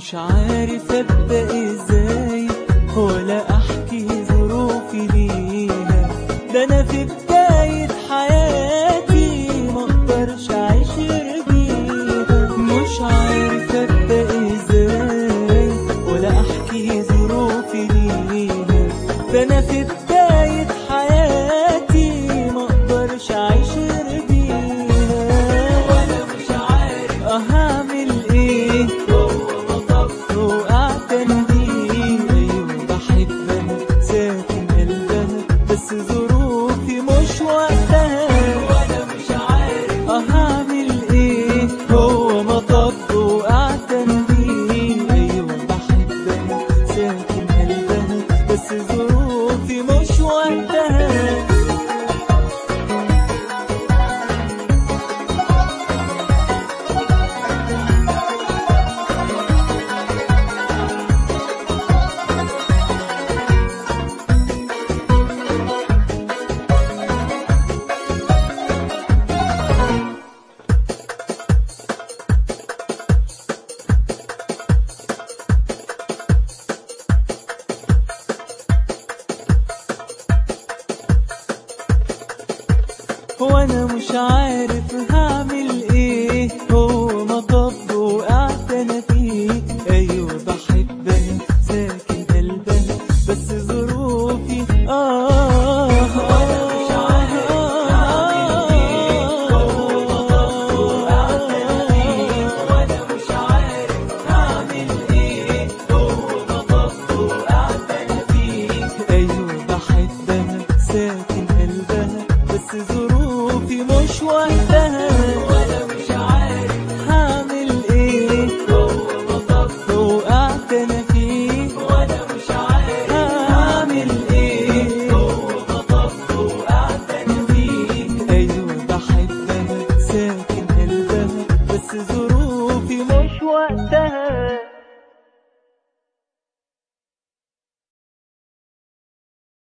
مش عارف ابدا ازاي ولا احكي ظروفي ليها ده انا في بداية حياتي ما اقدرش اعيش غير بيها مش عارف ابدا ازاي ولا احكي ظروفي ليها ده انا في بداية حياتي ما اقدرش اعيش غير بيها وانا مش عارف اه هعمل ايه وقعت انديه ايوه بحبها ساكن قلبها بس ظروفي مش وقتها وانا مش عارف اه هعمل ايه هو مطب وقعت انديه ايوه بحبها ساكن قلبها بس ظروفي مش وقتها وانا مش عارف هعمل ايه هو مطب وقعت انا فيه ايوه بحبها ساكن قلبها بس ظروفي اه وانا مش عارف هعمل ايه هو مطب وقعت انا فيه وانا مش عارف هعمل ايه هو مطب وقعت انا فيه ايوه بحبها ساكن قلبها بس ظروفي مش وقتها